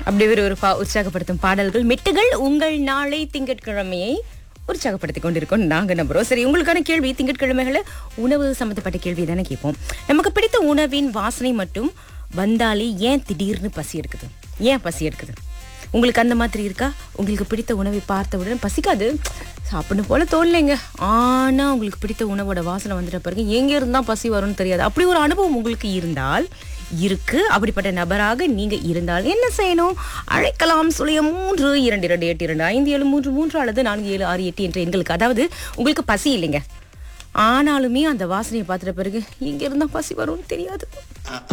அப்படி ஒரு ஒரு பா- உற்சாகப்படுத்தும் பாடல்கள் மெட்டுகள் உங்கள் நாளை திங்கட்கிழமையை உற்சாகப்படுத்தி கொண்டிருக்கோம் நாங்க நம்புறோம் சரி உங்களுக்கான கேள்வி திங்கட்கிழமைகள உணவு சம்பந்தப்பட்ட கேள்வி தானே கேட்போம் நமக்கு பிடித்த உணவின் வாசனை மட்டும் வந்தாலே ஏன் திடீர்னு பசி எடுக்குது ஏன் பசி எடுக்குது உங்களுக்கு அந்த மாதிரி இருக்கா உங்களுக்கு பிடித்த உணவை பார்த்தவுடன் பசிக்காது சாப்பிடணும் போல தோணலைங்க ஆனா உங்களுக்கு பிடித்த உணவோட வாசனை வந்துட்ட பிறகு எங்க இருந்தா பசி வரும்னு தெரியாது அப்படி ஒரு அனுபவம் உங்களுக்கு இருந்தால் இருக்கு அப்படிப்பட்ட நபராக நீங்க இருந்தால் என்ன செய்யணும் அழைக்கலாம் சுழிய மூன்று இரண்டு இரண்டு எட்டு இரண்டு ஐந்து ஏழு மூன்று மூன்று அல்லது நான்கு ஏழு ஆறு எட்டு என்ற எண்களுக்கு அதாவது உங்களுக்கு பசி இல்லைங்க ஆனாலுமே அந்த வாசனையை பார்த்துட்ட பிறகு எங்க இருந்தா பசி வரும்னு தெரியாது